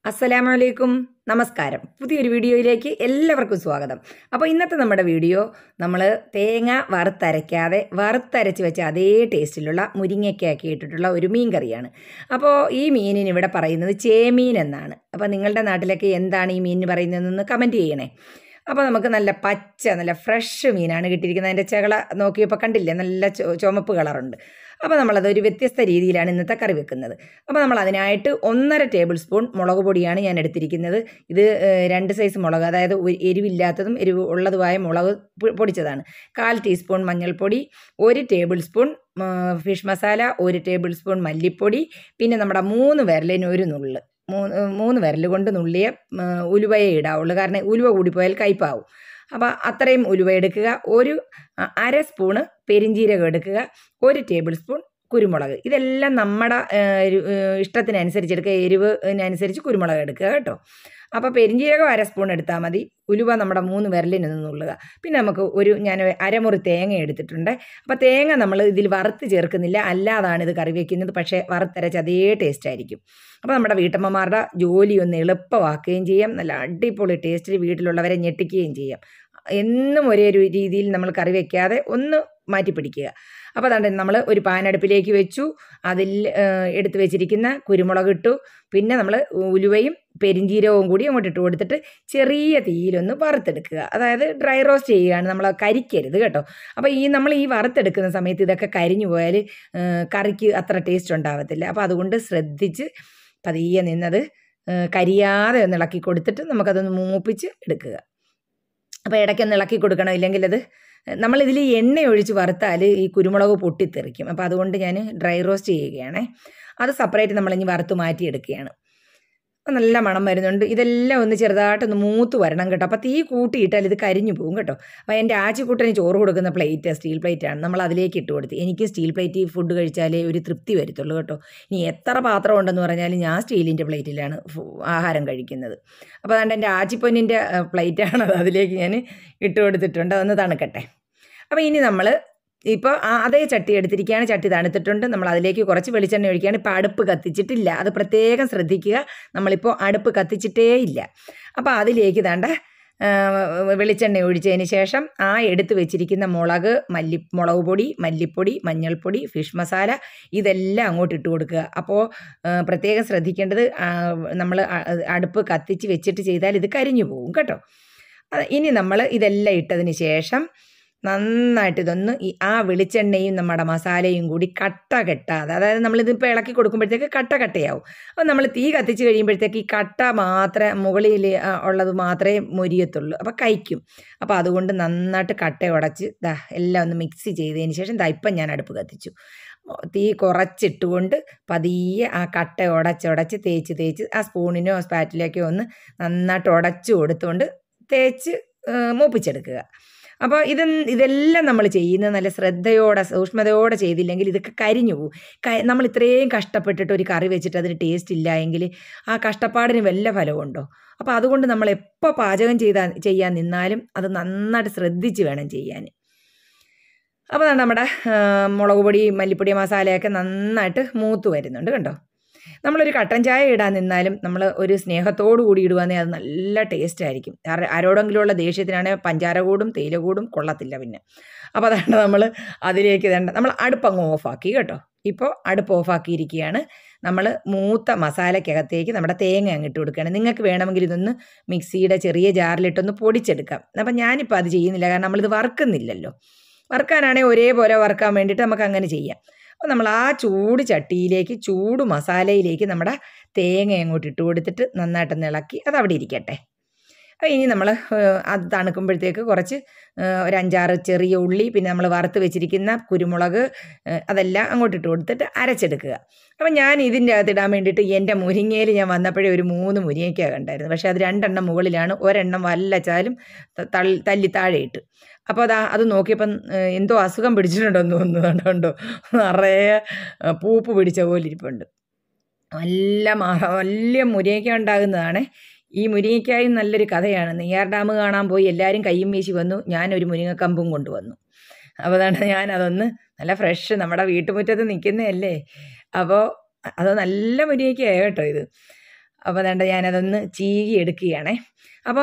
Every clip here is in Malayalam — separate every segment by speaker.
Speaker 1: അസ്സലാമലൈക്കും നമസ്കാരം പുതിയൊരു വീഡിയോയിലേക്ക് എല്ലാവർക്കും സ്വാഗതം അപ്പോൾ ഇന്നത്തെ നമ്മുടെ വീഡിയോ നമ്മൾ തേങ്ങ വറുത്തരയ്ക്കാതെ വറുത്തരച്ച് വെച്ച അതേ ടേസ്റ്റിലുള്ള മുരിങ്ങയ്ക്കാക്കി ഇട്ടിട്ടുള്ള ഒരു മീൻ കറിയാണ് അപ്പോൾ ഈ മീനിന് ഇവിടെ പറയുന്നത് ചേമീൻ എന്നാണ് അപ്പോൾ നിങ്ങളുടെ നാട്ടിലൊക്കെ എന്താണ് ഈ മീനിന് പറയുന്നതെന്ന് കമൻറ്റ് ചെയ്യണേ അപ്പോൾ നമുക്ക് നല്ല പച്ച നല്ല ഫ്രഷ് മീനാണ് കിട്ടിയിരിക്കുന്നത് അതിൻ്റെ ചകള നോക്കിയപ്പോൾ കണ്ടില്ലേ നല്ല ചുവപ്പ് ചുമപ്പ് കളറുണ്ട് അപ്പോൾ നമ്മളത് ഒരു വ്യത്യസ്ത രീതിയിലാണ് ഇന്നത്തെ കറി വെക്കുന്നത് അപ്പോൾ നമ്മൾ അതിനായിട്ട് ഒന്നര ടേബിൾ സ്പൂൺ മുളക് പൊടിയാണ് ഞാൻ എടുത്തിരിക്കുന്നത് ഇത് ഏഹ്, രണ്ട് സൈസ് മുളക് അതായത് ഒരു എരിവില്ലാത്തതും എരിവ് ഉള്ളതുമായ മുളക് പൊ- പൊടിച്ചതാണ് കാൽ ടീസ്പൂൺ മഞ്ഞൾപ്പൊടി ഒരു ടേബിൾ സ്പൂൺ ഫിഷ് മസാല ഒരു ടേബിൾ സ്പൂൺ മല്ലിപ്പൊടി പിന്നെ നമ്മുടെ മൂന്ന് വിരലിന് ഒരു നുള്ള് മൂന്ന് മൂന്ന് വിരൽ കൊണ്ട് നുള്ളിയ ഉം, ഉലുവയെ ഇടാവുള്ളൂ കാരണം ഉലുവ കൂടിപ്പോയാൽ കയ്പാവും അപ്പോൾ അത്രയും ഉലുവ എടുക്കുക ഒരു അ, അര സ്പൂണ് പെരിഞ്ജീരകം എടുക്കുക ഒരു ടേബിൾ സ്പൂൺ കുരുമുളക് ഇതെല്ലാം നമ്മുടെ ഏഹ്, ഒരു, ഏഹ്, ഇഷ്ടത്തിനനുസരിച്ച് എടുക്കുക എരിവിനനുസരിച്ച് കുരുമുളക് എടുക്കുക കേട്ടോ അപ്പോൾ പെരിഞ്ജീരകം അര സ്പൂൺ എടുത്താൽ മതി ഉലുവ നമ്മുടെ മൂന്ന് വിരലിൽ നിന്ന് നുള്ളുക പിന്നെ നമുക്ക് ഒരു ഞാൻ അരമുറി തേങ്ങ എടുത്തിട്ടുണ്ട് അപ്പോൾ തേങ്ങ നമ്മൾ ഇതിൽ വറുത്ത് ചേർക്കുന്നില്ല അല്ലാതാണ് ഇത് കറി വയ്ക്കുന്നത് പക്ഷേ വറുത്തരച്ച് അതേ ടേസ്റ്റ് ആയിരിക്കും അപ്പോൾ നമ്മുടെ വീട്ടമ്മമാരുടെ ജോലി ഒന്ന് എളുപ്പമാക്കുകയും ചെയ്യാം നല്ല അടിപൊളി ടേസ്റ്റിൽ വീട്ടിലുള്ളവരെ ഞെട്ടിക്കുകയും ചെയ്യാം എന്നും ഒരേ ഒരു രീതിയിൽ നമ്മൾ കറി വയ്ക്കാതെ ഒന്ന് മാറ്റി പിടിക്കുക അപ്പോൾ അതാണ്ട് നമ്മൾ ഒരു പാനടുപ്പിലേക്ക് വെച്ചു അതിൽ ഏഹ്, എടുത്ത് വെച്ചിരിക്കുന്ന കുരുമുളക് ഇട്ടു പിന്നെ നമ്മൾ ഉലുവയും പെരിഞ്ജീരകവും കൂടി അങ്ങോട്ട് ഇട്ട് കൊടുത്തിട്ട് ചെറിയ തീയിലൊന്ന് വറുത്തെടുക്കുക അതായത് ഡ്രൈ റോസ്റ്റ് ചെയ്യുകയാണ് നമ്മൾ കരിക്കരുത് കേട്ടോ അപ്പോൾ ഈ നമ്മൾ ഈ വറുത്തെടുക്കുന്ന സമയത്ത് ഇതൊക്കെ കരിഞ്ഞു പോയാൽ ഏഹ്, കറിക്ക് അത്ര ടേസ്റ്റ് ഉണ്ടാവത്തില്ല അപ്പോൾ അതുകൊണ്ട് ശ്രദ്ധിച്ച് പതിയെ നിന്നത് ഏഹ്, കരിയാതെ ഒന്ന് ഇളക്കി കൊടുത്തിട്ട് നമുക്കതൊന്ന് മൂപ്പിച്ച് എടുക്കുക അപ്പോൾ ഇടയ്ക്കൊന്ന് ഇളക്കി കൊടുക്കണം ഇല്ലെങ്കിൽ അത് നമ്മളിതിൽ എണ്ണ ഒഴിച്ച് വറുത്താൽ ഈ കുരുമുളക് പൊട്ടിത്തെറിക്കും അപ്പോൾ അതുകൊണ്ട് ഞാൻ ഡ്രൈ റോസ്റ്റ് ചെയ്യുകയാണേ അത് സെപ്പറേറ്റ് നമ്മളിനി വറുത്ത് മാറ്റിയെടുക്കുകയാണ് അപ്പോൾ നല്ല മണം വരുന്നുണ്ട് ഇതെല്ലാം ഒന്ന് ചെറുതായിട്ടൊന്ന് മൂത്ത് വരണം കേട്ടോ അപ്പോൾ തീ കൂട്ടിയിട്ടാൽ ഇത് കരിഞ്ഞു പോകും കേട്ടോ അപ്പോൾ എൻ്റെ ആച്ചിക്കുട്ടന് ചോറ് കൊടുക്കുന്ന പ്ലേറ്റ് സ്റ്റീൽ പ്ലേറ്റാണ് നമ്മൾ അതിലേക്ക് ഇട്ട് കൊടുത്ത് എനിക്ക് സ്റ്റീൽ പ്ലേറ്റ് ഫുഡ് കഴിച്ചാലേ ഒരു തൃപ്തി വരത്തുള്ളൂ കേട്ടോ ഇനി എത്ര പാത്രം ഉണ്ടെന്ന് പറഞ്ഞാലും ഞാൻ സ്റ്റീലിൻ്റെ പ്ലേറ്റിലാണ് ഫു- ആഹാരം കഴിക്കുന്നത് അപ്പോൾ അതുകൊണ്ട് എൻ്റെ ആച്ചിപ്പൊന്നിൻ്റെ പ്ലേറ്റാണ് അത് അതിലേക്ക് ഞാൻ ഇട്ട് കൊടുത്തിട്ടുണ്ട് അതൊന്ന് തണുക്കട്ടെ അപ്പോൾ ഇനി നമ്മൾ ഇപ്പോൾ അതേ ചട്ടി എടുത്തിരിക്കുകയാണ് ചട്ടി തണുത്തിട്ടുണ്ട് നമ്മൾ അതിലേക്ക് കുറച്ച് വെളിച്ചെണ്ണ ഒഴിക്കുകയാണ് ഇപ്പോൾ അടുപ്പ് കത്തിച്ചിട്ടില്ല അത് പ്രത്യേകം ശ്രദ്ധിക്കുക നമ്മളിപ്പോൾ അടുപ്പ് കത്തിച്ചിട്ടേ ഇല്ല അപ്പോൾ അതിലേക്ക് ദാണ്ട ആ, വെളിച്ചെണ്ണ ഒഴിച്ചതിന് ശേഷം ആ എടുത്ത് വെച്ചിരിക്കുന്ന മുളക് മല്ലി മുളക് പൊടി മല്ലിപ്പൊടി മഞ്ഞൾപ്പൊടി ഫിഷ് മസാല ഇതെല്ലാം അങ്ങോട്ട് ഇട്ട് കൊടുക്കുക അപ്പോൾ ആ, പ്രത്യേകം ശ്രദ്ധിക്കേണ്ടത് നമ്മൾ അടുപ്പ് കത്തിച്ച് വെച്ചിട്ട് ചെയ്താൽ ഇത് കരിഞ്ഞു പോകും കേട്ടോ അത് ഇനി നമ്മൾ ഇതെല്ലാം ഇട്ടതിന് ശേഷം നന്നായിട്ട് ഇതൊന്ന് ഈ ആ വെളിച്ചെണ്ണയും നമ്മുടെ മസാലയും കൂടി കട്ട കെട്ടാതെ അതായത് നമ്മളിതിപ്പോൾ ഇളക്കി കൊടുക്കുമ്പോഴത്തേക്ക് കട്ട കട്ടയാവും അപ്പോൾ നമ്മൾ തീ കത്തിച്ച് കഴിയുമ്പോഴത്തേക്ക് ഈ കട്ട മാത്രമേ മുകളിൽ ആ, ഉള്ളത് മാത്രമേ മൊരിയത്തുള്ളൂ അപ്പോൾ കഴിക്കും അപ്പോൾ അതുകൊണ്ട് നന്നായിട്ട് കട്ട ഉടച്ച് ദാ എല്ലാം ഒന്ന് മിക്സ് ചെയ്തതിന് ശേഷം ദാ ഇപ്പം ഞാൻ അടുപ്പ് കത്തിച്ചു തീ കുറച്ചിട്ടുകൊണ്ട് പതിയെ ആ കട്ട ഉടച്ചുടച്ച് തേച്ച് തേച്ച് ആ സ്പൂണിനോ സ്പാറ്റിലേക്കോ ഒന്ന് നന്നായിട്ട് ഉടച്ചു കൊടുത്തുകൊണ്ട് തേച്ച് ആ, മൂപ്പിച്ചെടുക്കുക അപ്പോൾ ഇത് ഇതെല്ലാം നമ്മൾ ചെയ്യുന്നത് നല്ല ശ്രദ്ധയോടെ സൂക്ഷ്മതയോടെ ചെയ്തില്ലെങ്കിൽ ഇതൊക്കെ കരിഞ്ഞു പോകും ക- നമ്മൾ ഇത്രയും കഷ്ടപ്പെട്ടിട്ട് ഒരു കറി വെച്ചിട്ട് അതിന് ടേസ്റ്റ് ഇല്ല എങ്കിൽ ആ കഷ്ടപ്പാടിന് വല്ല ഫലമുണ്ടോ അപ്പോൾ അതുകൊണ്ട് നമ്മൾ എപ്പോൾ പാചകം ചെയ്താൽ ചെയ്യാൻ നിന്നാലും അത് നന്നായിട്ട് ശ്രദ്ധിച്ച് വേണം ചെയ്യാൻ അപ്പോൾ ദാ നമ്മുടെ ആ, മുളക് പൊടി മല്ലിപ്പൊടി മസാലയൊക്കെ നന്നായിട്ട് മൂത്ത് വരുന്നുണ്ട് കണ്ടോ നമ്മളൊരു കട്ടൻ ചായ ഇടാൻ നിന്നാലും നമ്മൾ ഒരു സ്നേഹത്തോടു കൂടി ഇടുവാണെങ്കിൽ അത് നല്ല ടേസ്റ്റ് ആയിരിക്കും ആര- ആരോടെങ്കിലുമുള്ള ദേഷ്യത്തിനാണെങ്കിൽ പഞ്ചാര കൂടും തേയില കൂടും കൊള്ളത്തില്ല പിന്നെ അപ്പോൾ അതാണ് നമ്മൾ അതിലേക്ക് വേണ്ട നമ്മൾ അടുപ്പ് അങ്ങ് ഓഫാക്കി കേട്ടോ ഇപ്പോൾ അടുപ്പ് ഓഫാക്കിയിരിക്കുകയാണ് നമ്മൾ മൂത്ത മസാലയ്ക്കകത്തേക്ക് നമ്മുടെ തേങ്ങ അങ്ങ് ഇട്ട് കൊടുക്കുകയാണ് നിങ്ങൾക്ക് വേണമെങ്കിൽ ഇതൊന്ന് മിക്സിയുടെ ചെറിയ ജാറിലിട്ടൊന്ന് പൊടിച്ചെടുക്കാം അപ്പം ഞാനിപ്പോൾ അത് ചെയ്യുന്നില്ല കാരണം നമ്മളിത് വറുക്കുന്നില്ലല്ലോ വറുക്കാനാണെങ്കിൽ ഒരേപോലെ വറുക്കാൻ വേണ്ടിയിട്ട് നമുക്ക് അങ്ങനെ ചെയ്യാം അപ്പോൾ നമ്മൾ ആ ചൂട് ചട്ടിയിലേക്ക് ചൂട് മസാലയിലേക്ക് നമ്മുടെ തേങ്ങ അങ്ങോട്ട് ഇട്ട് കൊടുത്തിട്ട് നന്നായിട്ടൊന്ന് ഇളക്കി അത് അവിടെ ഇരിക്കട്ടെ അപ്പോൾ ഇനി നമ്മൾ അത് തണുക്കുമ്പോഴത്തേക്ക് കുറച്ച് ഏഹ്, ഒരു അഞ്ചാറ് ചെറിയ ഉള്ളി പിന്നെ നമ്മൾ വറുത്ത് വെച്ചിരിക്കുന്ന കുരുമുളക് ഏഹ്, അതെല്ലാം അങ്ങോട്ട് ഇട്ട് കൊടുത്തിട്ട് അരച്ചെടുക്കുക അപ്പം ഞാൻ ഇതിൻ്റെ അകത്ത് ഇടാൻ വേണ്ടിയിട്ട് എൻ്റെ മുരിങ്ങയിൽ ഞാൻ വന്നപ്പോഴേ ഒരു മൂന്ന് മുരിങ്ങയ്ക്ക കണ്ടായിരുന്നു പക്ഷേ അത് രണ്ടെണ്ണം മുകളിലാണ് ഒരെണ്ണം വല്ലച്ചാലും ത- തള്ളി തല്ലി താഴെ ഇട്ട് അപ്പോൾ അതാ അത് നോക്കിയപ്പം ഏഹ്, എന്തോ അസുഖം പിടിച്ചിട്ടുണ്ടെന്ന് തോന്നുന്നു കണ്ടോ നിറയെ ഏഹ്, പൂപ്പ് പിടിച്ച പോലെ ഇരിപ്പുണ്ട് നല്ല മഹ- വലിയ മുരിങ്ങയ്ക്ക ഉണ്ടാകുന്നതാണ് ഈ മുരിങ്ങയ്ക്കായും നല്ലൊരു കഥയാണ് നെയ്യാർ ഡാം കാണാൻ പോയി എല്ലാവരും കയ്യും വീശി വന്നു ഞാനൊരു മുരിങ്ങക്കമ്പും കൊണ്ടുവന്നു അപ്പോൾ അതാണ് ഞാൻ അതൊന്ന് നല്ല ഫ്രഷ് നമ്മുടെ വീട്ടുമുറ്റത്ത് നിൽക്കുന്നതല്ലേ അപ്പോൾ അത് നല്ല മുരിങ്ങയ്ക്കായ കേട്ടോ ഇത് അപ്പോൾ അതുകൊണ്ട് ഞാനതൊന്ന് ചീകി എടുക്കുകയാണേ അപ്പോൾ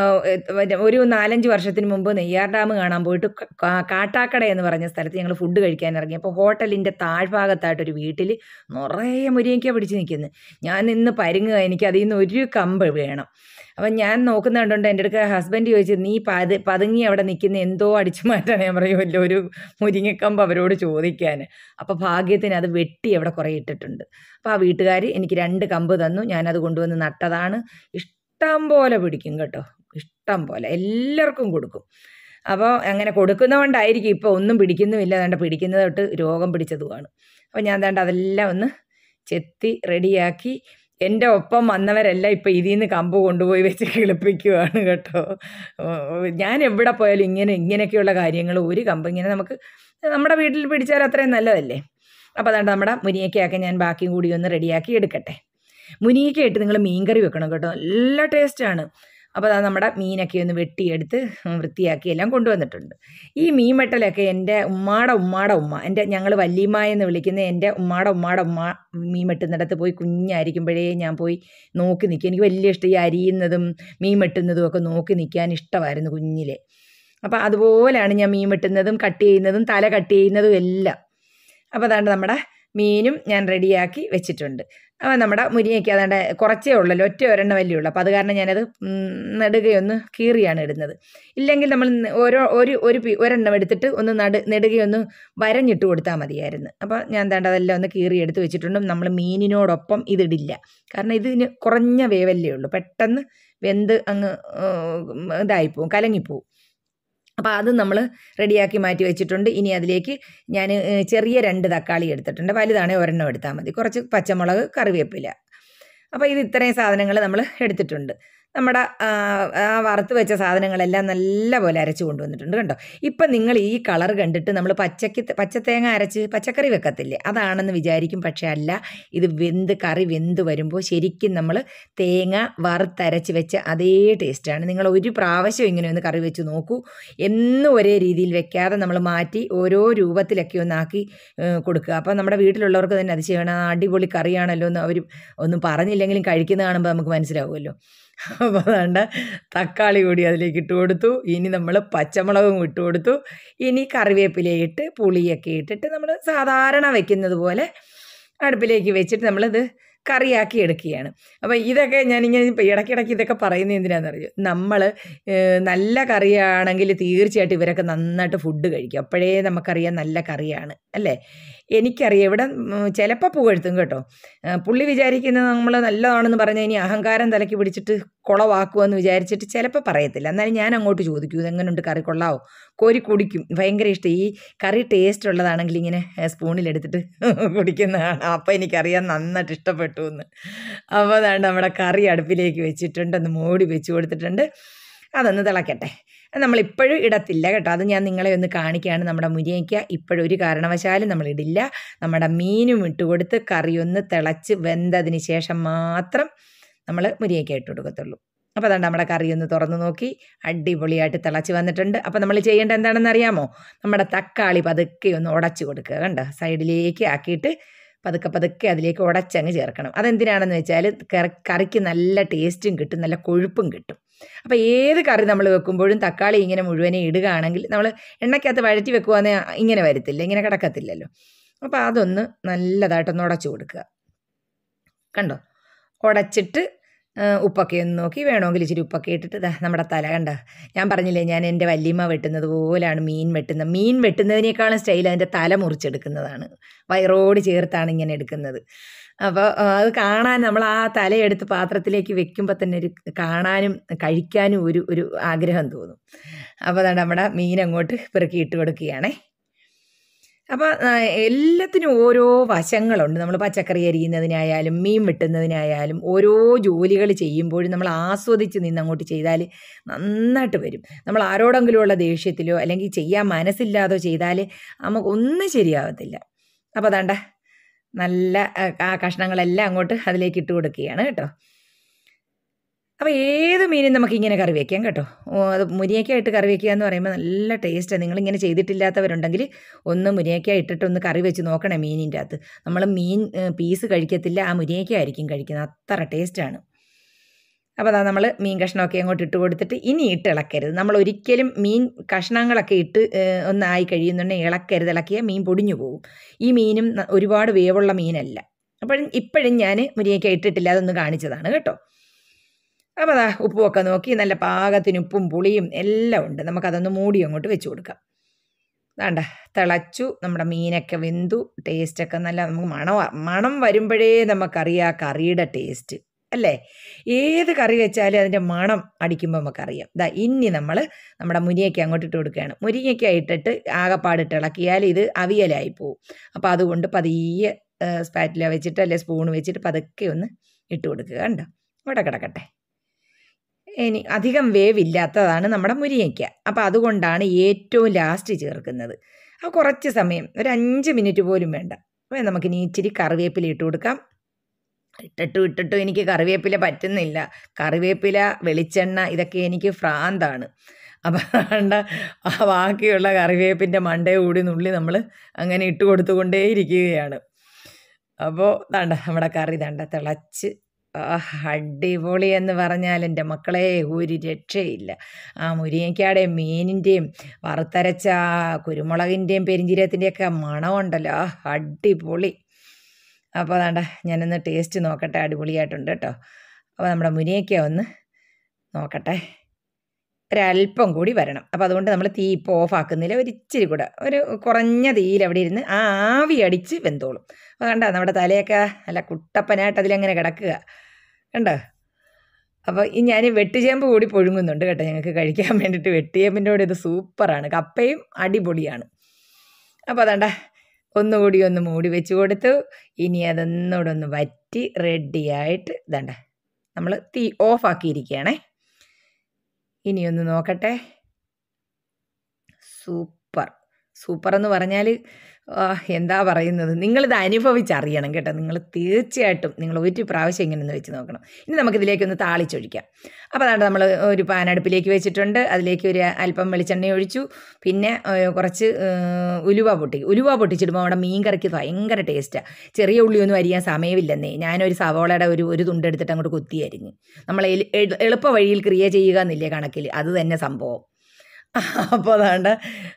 Speaker 1: ഒരു നാലഞ്ച് വർഷത്തിന് മുമ്പ് നെയ്യാർ ഡാം കാണാൻ പോയിട്ട് ക- കാ- കാട്ടാക്കട എന്ന് പറഞ്ഞ സ്ഥലത്ത് ഞങ്ങൾ ഫുഡ് കഴിക്കാൻ ഇറങ്ങി അപ്പോൾ ഹോട്ടലിൻ്റെ താഴ്ഭാഗത്തായിട്ടൊരു വീട്ടിൽ നിറയെ മുരിങ്ങയ്ക്ക പിടിച്ച് നിൽക്കുന്നു ഞാൻ നിന്ന് പരുങ്ങുക എനിക്ക് അതിൽ നിന്ന് ഒരു കമ്പ് വേണം അപ്പം ഞാൻ നോക്കുന്ന കണ്ടുകൊണ്ട് എൻ്റെ അടുക്ക ഹസ്ബൻഡ് ചോദിച്ചു നീ പത് പതുങ്ങി അവിടെ നിൽക്കുന്ന എന്തോ അടിച്ചു മാറ്റാൻ ഞാൻ പറയുമല്ലോ ഒരു മുരിങ്ങക്കമ്പ് അവരോട് ചോദിക്കാൻ അപ്പോൾ ഭാഗ്യത്തിന് അത് വെട്ടി അവിടെ കുറേ ഇട്ടിട്ടുണ്ട് അപ്പോൾ ആ വീട്ടുകാർ എനിക്ക് രണ്ട് കമ്പ് തന്നു ഞാനത് കൊണ്ടുവന്ന് നട്ടതാണ് ഇഷ്ടം പോലെ പിടിക്കും കേട്ടോ ഇഷ്ടം പോലെ എല്ലാവർക്കും കൊടുക്കും അപ്പോൾ അങ്ങനെ കൊടുക്കുന്നതുകൊണ്ടായിരിക്കും ഇപ്പോൾ ഒന്നും പിടിക്കുന്നുമില്ല അതുകൊണ്ട് പിടിക്കുന്നത് തൊട്ട് രോഗം പിടിച്ചതുമാണ് അപ്പോൾ ഞാൻ ദാണ്ട് അതെല്ലാം ഒന്ന് ചെത്തി റെഡിയാക്കി എൻ്റെ ഒപ്പം വന്നവരെല്ലാം ഇപ്പോൾ ഇതിൽ നിന്ന് കമ്പ് കൊണ്ടുപോയി വെച്ച് കിളിപ്പിക്കുവാണ് കേട്ടോ ഓ, ഞാൻ എവിടെ പോയാലും ഇങ്ങനെ ഇങ്ങനെയൊക്കെയുള്ള കാര്യങ്ങൾ ഒരു കമ്പ് ഇങ്ങനെ നമുക്ക് നമ്മുടെ വീട്ടിൽ പിടിച്ചാൽ അത്രയും നല്ലതല്ലേ അപ്പോൾ അതാണ്ട് നമ്മുടെ മുരിങ്ങയ്ക്കയൊക്കെ ഞാൻ ബാക്കിയും കൂടി ഒന്ന് റെഡിയാക്കി എടുക്കട്ടെ മുരിങ്ങയ്ക്ക ഇട്ട് നിങ്ങൾ മീൻകറി വെക്കണം കേട്ടോ നല്ല ടേസ്റ്റാണ് അപ്പോൾ അതാ നമ്മുടെ മീനൊക്കെ ഒന്ന് വെട്ടിയെടുത്ത് വൃത്തിയാക്കി എല്ലാം കൊണ്ടുവന്നിട്ടുണ്ട് ഈ മീൻ വെട്ടലൊക്കെ എൻ്റെ ഉമ്മാടെ ഉമ്മാടെ ഉമ്മ എൻ്റെ ഞങ്ങൾ വല്യമ്മ എന്ന് വിളിക്കുന്ന എൻ്റെ ഉമ്മാടെ ഉമ്മാടെ ഉമ്മ മീൻ വെട്ടുന്നിടത്ത് പോയി കുഞ്ഞായിരിക്കുമ്പോഴേ ഞാൻ പോയി നോക്കി നിൽക്കും എനിക്ക് വലിയ ഇഷ്ടം ഈ അരിയുന്നതും മീൻ വെട്ടുന്നതും ഒക്കെ നോക്കി നിൽക്കാൻ ഇഷ്ടമായിരുന്നു കുഞ്ഞിലെ അപ്പോൾ അതുപോലെയാണ് ഞാൻ മീൻ വെട്ടുന്നതും കട്ട് ചെയ്യുന്നതും തല കട്ട് ചെയ്യുന്നതും എല്ലാം അപ്പോൾ അതാണ്ട് നമ്മുടെ മീനും ഞാൻ റെഡിയാക്കി വെച്ചിട്ടുണ്ട് അപ്പോൾ നമ്മുടെ മുരിങ്ങയ്ക്ക് അതാണ്ട് കുറച്ചേ ഉള്ളല്ലോ ഒറ്റ ഒരെണ്ണം വലിയ ഉള്ളൂ അപ്പോൾ അത് കാരണം ഞാനത് ഉം, നെടുകയൊന്ന് കീറിയാണ് ഇടുന്നത് ഇല്ലെങ്കിൽ നമ്മൾ ന- ഓരോ ഒരു ഒരു പി ഒരെണ്ണം എടുത്തിട്ട് ഒന്ന് നടു നെടുകയൊന്ന് വരഞ്ഞിട്ട് കൊടുത്താൽ മതിയായിരുന്നു അപ്പോൾ ഞാൻ ദാണ്ട് അതെല്ലാം ഒന്ന് കീറി എടുത്ത് വെച്ചിട്ടുണ്ട് നമ്മൾ മീനിനോടൊപ്പം ഇതിടില്ല കാരണം ഇതിന് കുറഞ്ഞ വേവല്ലേ ഉള്ളൂ പെട്ടെന്ന് വെന്ത് അങ്ങ് ഏഹ്, ഇതായിപ്പോവും കലങ്ങിപ്പോവും അപ്പോൾ അത് നമ്മൾ റെഡിയാക്കി മാറ്റി വെച്ചിട്ടുണ്ട് ഇനി അതിലേക്ക് ഞാൻ ചെറിയ രണ്ട് തക്കാളി എടുത്തിട്ടുണ്ട് വലുതാണെങ്കിൽ ഒരെണ്ണം എടുത്താൽ മതി കുറച്ച് പച്ചമുളക് കറിവേപ്പില അപ്പോൾ ഇത് ഇത്രയും സാധനങ്ങൾ നമ്മൾ എടുത്തിട്ടുണ്ട് നമ്മുടെ ആ, ആ വറുത്ത് വെച്ച സാധനങ്ങളെല്ലാം നല്ലപോലെ അരച്ച് കൊണ്ടുവന്നിട്ടുണ്ട് കണ്ടോ ഇപ്പം നിങ്ങൾ ഈ കളർ കണ്ടിട്ട് നമ്മൾ പച്ചക്ക് പച്ചത്തേങ്ങ അരച്ച് പച്ചക്കറി വെക്കത്തില്ലേ അതാണെന്ന് വിചാരിക്കും പക്ഷേ അല്ല ഇത് വെന്ത് കറി വെന്ത് വരുമ്പോൾ ശരിക്കും നമ്മൾ തേങ്ങ വറുത്തരച്ച് വെച്ച അതേ ടേസ്റ്റാണ് നിങ്ങൾ ഒരു പ്രാവശ്യം ഇങ്ങനെ ഒന്ന് കറി വെച്ച് നോക്കൂ എന്നും ഒരേ രീതിയിൽ വെക്കാതെ നമ്മൾ മാറ്റി ഓരോ രൂപത്തിലൊക്കെ ഒന്നാക്കി ഏഹ്, കൊടുക്കുക അപ്പോൾ നമ്മുടെ വീട്ടിലുള്ളവർക്ക് തന്നെ അത് ചെയ്യണം ആ അടിപൊളി കറിയാണല്ലോ എന്ന് അവർ ഒന്നും പറഞ്ഞില്ലെങ്കിലും കഴിക്കുന്ന കാണുമ്പോൾ നമുക്ക് മനസ്സിലാവുമല്ലോ അപ്പോൾ അതുകൊണ്ട് തക്കാളി കൂടി അതിലേക്ക് ഇട്ട് കൊടുത്തു ഇനി നമ്മൾ പച്ചമുളകും ഇട്ട് കൊടുത്തു ഇനി കറിവേപ്പിലയിട്ട് പുളിയൊക്കെ ഇട്ടിട്ട് നമ്മൾ സാധാരണ വെക്കുന്നത് പോലെ അടുപ്പിലേക്ക് വെച്ചിട്ട് നമ്മളിത് കറിയാക്കി എടുക്കുകയാണ് അപ്പോൾ ഇതൊക്കെ ഞാനിങ്ങനെ ഇപ്പോൾ ഇടയ്ക്കിടയ്ക്ക് ഇതൊക്കെ പറയുന്നത് എന്തിനാണെന്നറിയോ നമ്മൾ നല്ല കറിയാണെങ്കിൽ തീർച്ചയായിട്ടും ഇവരൊക്കെ നന്നായിട്ട് ഫുഡ് കഴിക്കും അപ്പോഴേ നമുക്കറിയാം നല്ല കറിയാണ് അല്ലേ എനിക്കറിയാം ഇവിടെ ചിലപ്പോൾ പുകഴ്ത്തും കേട്ടോ ആ, പുള്ളി വിചാരിക്കുന്നത് നമ്മൾ നല്ലതാണെന്ന് പറഞ്ഞാൽ ഇനി അഹങ്കാരം തലയ്ക്ക് പിടിച്ചിട്ട് കുളവാക്കുമെന്ന് വിചാരിച്ചിട്ട് ചിലപ്പോൾ പറയത്തില്ല എന്നാലും ഞാൻ അങ്ങോട്ട് ചോദിക്കും ഇതെങ്ങനെയുണ്ട് കറി കൊള്ളാവോ കോരി കുടിക്കും ഭയങ്കര ഇഷ്ടം ഈ കറി ടേസ്റ്റ് ഉള്ളതാണെങ്കിൽ ഇങ്ങനെ ഏ, സ്പൂണിലെടുത്തിട്ട് കുടിക്കുന്ന കാണാം അപ്പോൾ എനിക്കറിയാം നന്നായിട്ട് ഇഷ്ടപ്പെട്ടു എന്ന് അപ്പോൾ അതാണ് നമ്മുടെ കറി അടുപ്പിലേക്ക് വെച്ചിട്ടുണ്ട് ഒന്ന് മൂടി വെച്ച് കൊടുത്തിട്ടുണ്ട് അതൊന്ന് തിളക്കട്ടെ അത് നമ്മളിപ്പോഴും ഇടത്തില്ല കേട്ടോ അത് ഞാൻ നിങ്ങളെ ഒന്ന് കാണിക്കുകയാണ് നമ്മുടെ മുരിങ്ങയ്ക്ക ഇപ്പോഴും ഒരു കാരണവശാലും നമ്മൾ ഇടില്ല നമ്മുടെ മീനും ഇട്ട് കൊടുത്ത് കറി ഒന്ന് തിളച്ച് വെന്തതിന് ശേഷം മാത്രം നമ്മൾ മുരിങ്ങയ്ക്ക ഇട്ട് കൊടുക്കത്തുള്ളൂ അപ്പോൾ അതാണ് നമ്മുടെ കറി ഒന്ന് തുറന്ന് നോക്കി അടിപൊളിയായിട്ട് തിളച്ച് വന്നിട്ടുണ്ട് അപ്പോൾ നമ്മൾ ചെയ്യേണ്ടത് എന്താണെന്ന് അറിയാമോ നമ്മുടെ തക്കാളി പതുക്കെ ഒന്ന് ഉടച്ച് കൊടുക്കുക കണ്ടോ സൈഡിലേക്ക് ആക്കിയിട്ട് പതുക്കെ പതുക്കെ അതിലേക്ക് ഉടച്ചങ്ങ് ചേർക്കണം അതെന്തിനാണെന്ന് വെച്ചാൽ കറി- കറിക്ക് നല്ല ടേസ്റ്റും കിട്ടും നല്ല കൊഴുപ്പും കിട്ടും അപ്പോൾ ഏത് കറി നമ്മൾ വെക്കുമ്പോഴും തക്കാളി ഇങ്ങനെ മുഴുവനെ ഇടുകയാണെങ്കിൽ നമ്മൾ എണ്ണയ്ക്കകത്ത് വഴറ്റി വെക്കുവാണെങ്കിൽ ഇങ്ങനെ വരത്തില്ല ഇങ്ങനെ കിടക്കത്തില്ലല്ലോ അപ്പോൾ അതൊന്ന് നല്ലതായിട്ടൊന്ന് ഉടച്ചു കൊടുക്കുക കണ്ടോ ഉടച്ചിട്ട് ആ, ഉപ്പൊക്കെ ഒന്ന് നോക്കി വേണമെങ്കിൽ ഇച്ചിരി ഉപ്പൊക്കെ ഇട്ടിട്ട് ദാ നമ്മുടെ തല കണ്ട ഞാൻ പറഞ്ഞില്ലേ ഞാൻ എൻ്റെ വല്യമ്മ വെട്ടുന്നത് പോലെയാണ് മീൻ വെട്ടുന്നത് മീൻ വെട്ടുന്നതിനേക്കാളും സ്റ്റൈൽ അതിൻ്റെ തല മുറിച്ചെടുക്കുന്നതാണ് വയറോട് ചേർത്താണ് ഇങ്ങനെ എടുക്കുന്നത് അപ്പോൾ ആ, അത് കാണാൻ നമ്മൾ ആ തലയെടുത്ത് പാത്രത്തിലേക്ക് വെക്കുമ്പോൾ തന്നെ ഒരു കാണാനും കഴിക്കാനും ഒരു ഒരു ആഗ്രഹം തോന്നും അപ്പോൾ അതാണ് നമ്മുടെ മീൻ അങ്ങോട്ട് പെറുക്കി ഇട്ട് കൊടുക്കുകയാണേ അപ്പോൾ ആ, എല്ലാത്തിനും ഓരോ വശങ്ങളുണ്ട് നമ്മൾ പച്ചക്കറി അരിയുന്നതിനായാലും മീൻ വെട്ടുന്നതിനായാലും ഓരോ ജോലികൾ ചെയ്യുമ്പോഴും നമ്മൾ ആസ്വദിച്ച് നിന്ന് അങ്ങോട്ട് ചെയ്താൽ നന്നായിട്ട് വരും നമ്മൾ ആരോടെങ്കിലും ഉള്ള ദേഷ്യത്തിലോ അല്ലെങ്കിൽ ചെയ്യാൻ മനസ്സില്ലാതോ ചെയ്താൽ നമുക്ക് ഒന്നും ശരിയാവത്തില്ല അപ്പോൾ അതാണ്ട നല്ല ആ, ആ കഷ്ണങ്ങളെല്ലാം അങ്ങോട്ട് അതിലേക്ക് ഇട്ട് കൊടുക്കുകയാണ് കേട്ടോ അപ്പോൾ ഏത് മീനും നമുക്ക് ഇങ്ങനെ കറി വയ്ക്കാം കേട്ടോ ഓ, അത് മുരിങ്ങയ്ക്കായിട്ട് കറി വയ്ക്കുക എന്ന് പറയുമ്പോൾ നല്ല ടേസ്റ്റാണ് നിങ്ങളിങ്ങനെ ചെയ്തിട്ടില്ലാത്തവരുണ്ടെങ്കിൽ ഒന്ന് മുരിങ്ങയ്ക്ക ഇട്ടിട്ട് ഒന്ന് കറി വെച്ച് നോക്കണേ മീനിൻ്റെ അകത്ത് നമ്മൾ മീൻ ഏ, പീസ് കഴിക്കത്തില്ല ആ മുരിങ്ങയ്ക്ക ആയിരിക്കും കഴിക്കുന്നത് അത്ര ടേസ്റ്റാണ് അപ്പോൾ അതാ നമ്മൾ മീൻ കഷ്ണമൊക്കെ അങ്ങോട്ട് ഇട്ട് കൊടുത്തിട്ട് ഇനി ഇട്ട് ഇളക്കരുത് നമ്മൾ ഒരിക്കലും മീൻ കഷ്ണങ്ങളൊക്കെ ഇട്ട് ഏഹ്, ഒന്നായി കഴിയുന്നുണ്ടെങ്കിൽ ഇളക്കരുത് ഇളക്കിയാൽ മീൻ പൊടിഞ്ഞു പോകും ഈ മീനും ന- ഒരുപാട് വേവുള്ള മീനല്ല അപ്പോഴും ഇപ്പോഴും ഞാൻ മുരിങ്ങയ്ക്ക ഇട്ടിട്ടില്ല അതൊന്ന് കാണിച്ചതാണ് കേട്ടോ അപ്പോൾ അതാ ഉപ്പുമൊക്കെ നോക്കി നല്ല പാകത്തിന് ഉപ്പും പുളിയും എല്ലാം ഉണ്ട് നമുക്കതൊന്ന് മൂടി അങ്ങോട്ട് വെച്ച് കൊടുക്കാം വേണ്ട തിളച്ചു നമ്മുടെ മീനൊക്കെ വെന്തു ടേസ്റ്റൊക്കെ നല്ല നമുക്ക് മണം മണം വരുമ്പോഴേ നമുക്കറിയാം ആ കറിയുടെ ടേസ്റ്റ് അല്ലേ ഏത് കറി വെച്ചാലും അതിൻ്റെ മണം അടിക്കുമ്പോൾ നമുക്കറിയാം ദാ ഇനി നമ്മൾ നമ്മുടെ മുരിങ്ങയ്ക്ക അങ്ങോട്ട് ഇട്ട് കൊടുക്കുകയാണ് മുരിങ്ങയ്ക്ക ഇട്ടിട്ട് ആകപ്പാടിട്ട് ഇളക്കിയാൽ ഇത് അവിയലായി പോവും അപ്പോൾ അതുകൊണ്ട് പതിയെ സ്പാറ്റില വെച്ചിട്ട് അല്ലെ സ്പൂൺ വെച്ചിട്ട് പതുക്കെ ഒന്ന് ഇട്ട് കൊടുക്കുക കണ്ടോ ഇവിടെ കിടക്കട്ടെ ഇനി അധികം വേവില്ലാത്തതാണ് നമ്മുടെ മുരിങ്ങയ്ക്ക അപ്പോൾ അതുകൊണ്ടാണ് ഏറ്റവും ലാസ്റ്റ് ചേർക്കുന്നത് അപ്പോൾ കുറച്ച് സമയം ഒരു അഞ്ച് മിനിറ്റ് പോലും വേണ്ട അപ്പോൾ നമുക്കിനി ഇച്ചിരി കറിവേപ്പില ഇട്ട് കൊടുക്കാം ഇട്ടിട്ടും ഇട്ടിട്ടും എനിക്ക് കറിവേപ്പില പറ്റുന്നില്ല കറിവേപ്പില വെളിച്ചെണ്ണ ഇതൊക്കെ എനിക്ക് ഭ്രാന്താണ് അപ്പം അതുകൊണ്ട് ആ ബാക്കിയുള്ള കറിവേപ്പിൻ്റെ മണ്ടേ കൂടി നുള്ളി നമ്മൾ അങ്ങനെ ഇട്ട് കൊടുത്തുകൊണ്ടേയിരിക്കുകയാണ് അപ്പോൾ ദാണ്ട നമ്മുടെ കറി ദാണ്ട തിളച്ച് ആ അടിപൊളി എന്ന് പറഞ്ഞാൽ എൻ്റെ മക്കളെ ഒരു രക്ഷയില്ല ആ മുരിങ്ങയ്ക്കാടെയും മീനിൻ്റെയും വറുത്തരച്ച ആ കുരുമുളകിൻ്റെയും പെരിഞ്ചീരകത്തിൻ്റെയൊക്കെ മണമുണ്ടല്ലോ ആ അടിപൊളി അപ്പോൾ അതാണ്ട ഞാനൊന്ന് ടേസ്റ്റ് നോക്കട്ടെ അടിപൊളിയായിട്ടുണ്ട് കേട്ടോ അപ്പോൾ നമ്മുടെ മുരിങ്ങയ്ക്ക ഒന്ന് നോക്കട്ടെ ഒരല്പം കൂടി വരണം അപ്പോൾ അതുകൊണ്ട് നമ്മൾ തീ ഇപ്പോൾ ഓഫാക്കുന്നില്ല ഒരു ഇച്ചിരി കൂടെ ഒരു കുറഞ്ഞ തീയിൽ അവിടെ ഇരുന്ന് ആ ആവി അടിച്ച് വെന്തോളും അപ്പോൾ കണ്ടോ നമ്മുടെ തലയൊക്കെ നല്ല കുട്ടപ്പനായിട്ട് അതിലങ്ങനെ കിടക്കുക കണ്ടോ അപ്പോൾ ഈ ഞാൻ വെട്ടുചേമ്പ് കൂടി പൊഴുങ്ങുന്നുണ്ട് കേട്ടോ ഞങ്ങൾക്ക് കഴിക്കാൻ വേണ്ടിയിട്ട് വെട്ടുചേമ്പിൻ്റെ കൂടെ ഇത് സൂപ്പറാണ് കപ്പയും അടിപൊളിയാണ് അപ്പോൾ അതാണ്ട ഒന്നുകൂടി ഒന്ന് മൂടി വെച്ച് കൊടുത്തു ഇനി അതൊന്നുകൂടെ ഒന്ന് വറ്റി റെഡിയായിട്ട് ഇതാണ്ട നമ്മൾ തീ ഓഫാക്കിയിരിക്കുകയാണേ ഇനി ഒന്ന് നോക്കട്ടെ സൂപ്പർ സൂപ്പർ എന്ന് പറഞ്ഞാൽ ആ, എന്താ പറയുന്നത് നിങ്ങളിത് അനുഭവിച്ചറിയണം കേട്ടോ നിങ്ങൾ തീർച്ചയായിട്ടും നിങ്ങൾ ഒരു പ്രാവശ്യം ഇങ്ങനെ ഒന്ന് വെച്ച് നോക്കണം ഇനി നമുക്കിതിലേക്കൊന്ന് താളിച്ചൊഴിക്കാം അപ്പോൾ അതാണ്ട് നമ്മൾ ഒരു പാൻ അടുപ്പിലേക്ക് വെച്ചിട്ടുണ്ട് അതിലേക്ക് ഒരു അല്പം വെളിച്ചെണ്ണ ഒഴിച്ചു പിന്നെ ഏഹ്, കുറച്ച് ഏഹ്, ഉലുവ പൊട്ടി ഉലുവ പൊട്ടിച്ചിടുമ്പോൾ അവിടെ മീൻ കറിക്ക് ഭയങ്കര ടേസ്റ്റാണ് ചെറിയ ഉള്ളിയൊന്നും അരിയാൻ സമയമില്ലെന്നേ ഞാനൊരു സവോളയുടെ ഒരു ഒരു തുണ്ടെടുത്തിട്ട് അങ്ങോട്ട് കുത്തി അരിഞ്ഞ് നമ്മൾ എളു- എളു- എളുപ്പ വഴിയിൽ ക്രിയ ചെയ്യുക എന്നില്ലേ കണക്കിൽ അത് തന്നെ സംഭവം അപ്പോൾ അതാണ്ട്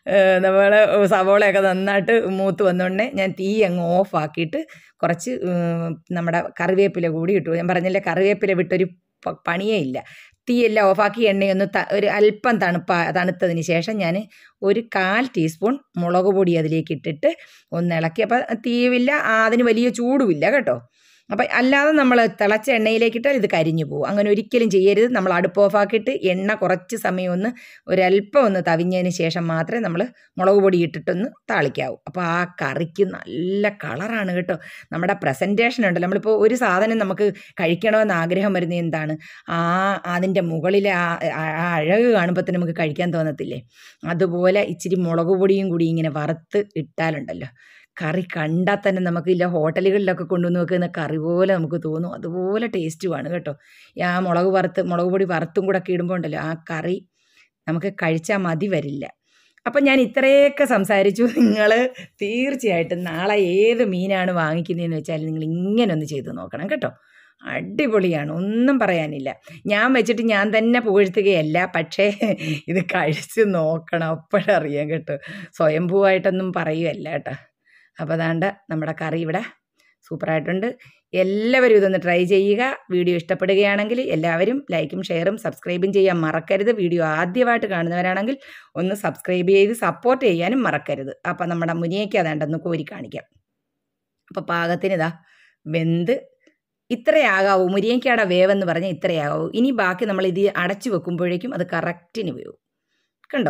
Speaker 1: നമ്മൾ സവോളയൊക്കെ നന്നായിട്ട് മൂത്ത് വന്നുകൊണ്ട് ഞാൻ തീ അങ്ങ് ഓഫാക്കിയിട്ട് കുറച്ച് ഉം, നമ്മുടെ കറിവേപ്പില കൂടി ഇട്ടു ഞാൻ പറഞ്ഞില്ലേ കറിവേപ്പില വിട്ടൊരു പ- പണിയേ ഇല്ല തീയെല്ലാം ഓഫാക്കി എണ്ണയൊന്ന് ത ഒരു അല്പം തണുപ്പ തണുത്തതിന് ശേഷം ഞാൻ ഒരു കാൽ ടീസ്പൂൺ മുളക് പൊടി അതിലേക്ക് ഇട്ടിട്ട് ഒന്ന് ഇളക്കി അപ്പോൾ തീവില്ല ആ, അതിന് വലിയ ചൂടുമില്ല കേട്ടോ അപ്പം അല്ലാതെ നമ്മൾ തിളച്ച എണ്ണയിലേക്കിട്ടാൽ ഇത് കരിഞ്ഞു പോകും അങ്ങനെ ഒരിക്കലും ചെയ്യരുത് നമ്മൾ അടുപ്പ് ഓഫാക്കിയിട്ട് എണ്ണ കുറച്ച് സമയം ഒന്ന് ഒരല്പം ഒന്ന് തവിഞ്ഞതിന് ശേഷം മാത്രമേ നമ്മൾ മുളക് പൊടി ഇട്ടിട്ടൊന്ന് താളിക്കാവൂ അപ്പോൾ ആ കറിക്ക് നല്ല കളറാണ് കേട്ടോ നമ്മുടെ പ്രസൻറ്റേഷൻ ഉണ്ടല്ലോ നമ്മളിപ്പോൾ ഒരു സാധനം നമുക്ക് കഴിക്കണമെന്ന് ആഗ്രഹം വരുന്നത് എന്താണ് ആ അതിൻ്റെ മുകളിലെ ആ ആ- ആ അഴക് കാണുമ്പോൾ തന്നെ നമുക്ക് കഴിക്കാൻ തോന്നത്തില്ലേ അതുപോലെ ഇച്ചിരി മുളക് പൊടിയും കൂടി ഇങ്ങനെ വറുത്ത് ഇട്ടാലുണ്ടല്ലോ കറി കണ്ടാൽ തന്നെ നമുക്ക് ഇല്ല ഹോട്ടലുകളിലൊക്കെ കൊണ്ടുവന്ന് വെക്കുന്ന കറി പോലെ നമുക്ക് തോന്നും അതുപോലെ ടേസ്റ്റുമാണ് കേട്ടോ ഈ ആ മുളക് വറുത്ത് മുളക് പൊടി വറുത്തും കൂടെ ഒക്കെ ഇടുമ്പോൾ ഉണ്ടല്ലോ ആ കറി നമുക്ക് കഴിച്ചാൽ മതി വരില്ല അപ്പം ഞാൻ ഇത്രയൊക്കെ സംസാരിച്ചു നിങ്ങൾ തീർച്ചയായിട്ടും നാളെ ഏത് മീനാണ് വാങ്ങിക്കുന്നതെന്ന് വെച്ചാൽ നിങ്ങൾ ഇങ്ങനെ ഒന്ന് ചെയ്ത് നോക്കണം കേട്ടോ അടിപൊളിയാണ് ഒന്നും പറയാനില്ല ഞാൻ വെച്ചിട്ട് ഞാൻ തന്നെ പുകഴ്ത്തുകയല്ല പക്ഷേ ഇത് കഴിച്ച് നോക്കണം അപ്പോഴറിയാം കേട്ടോ സ്വയംഭൂവായിട്ടൊന്നും പറയുകയല്ല കേട്ടോ അപ്പോൾ അതാണ്ട് നമ്മുടെ കറി ഇവിടെ സൂപ്പറായിട്ടുണ്ട് എല്ലാവരും ഇതൊന്ന് ട്രൈ ചെയ്യുക വീഡിയോ ഇഷ്ടപ്പെടുകയാണെങ്കിൽ എല്ലാവരും ലൈക്കും ഷെയറും സബ്സ്ക്രൈബും ചെയ്യാൻ മറക്കരുത് വീഡിയോ ആദ്യമായിട്ട് കാണുന്നവരാണെങ്കിൽ ഒന്ന് സബ്സ്ക്രൈബ് ചെയ്ത് സപ്പോർട്ട് ചെയ്യാനും മറക്കരുത് അപ്പോൾ നമ്മുടെ മുനിയയ്ക്ക് അതാണ്ടെന്ന് കോരി കാണിക്കാം അപ്പോൾ പാകത്തിന് ഇതാ വെന്ത് ഇത്രയാകാവൂ മുരിങ്ങയ്ക്കയുടെ വേവെന്ന് പറഞ്ഞാൽ ഇത്രയാകാവൂ ഇനി ബാക്കി നമ്മൾ ഇത് അടച്ചു വെക്കുമ്പോഴേക്കും അത് കറക്റ്റിന് വേവും കണ്ടോ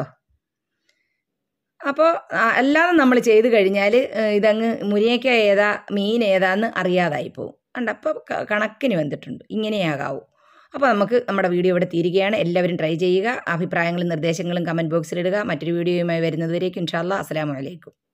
Speaker 1: അപ്പോൾ അല്ലാതെ നമ്മൾ ചെയ്ത് കഴിഞ്ഞാൽ ഇതങ്ങ് മുരിങ്ങയ്ക്ക ഏതാ മീൻ ഏതാന്ന് അറിയാതായി പോകും കണ്ട അപ്പോൾ കണക്കിന് വെന്തിട്ടുണ്ട് ഇങ്ങനെയാകാവൂ അപ്പോൾ നമുക്ക് നമ്മുടെ വീഡിയോ ഇവിടെ തീരുകയാണ് എല്ലാവരും ട്രൈ ചെയ്യുക അഭിപ്രായങ്ങളും നിർദ്ദേശങ്ങളും കമൻറ്റ് ബോക്സിലിടുക മറ്റൊരു വീഡിയോയുമായി വരുന്നതുവരേക്കും ഇൻഷാല്ലാ അസ്സലാമു അലൈക്കും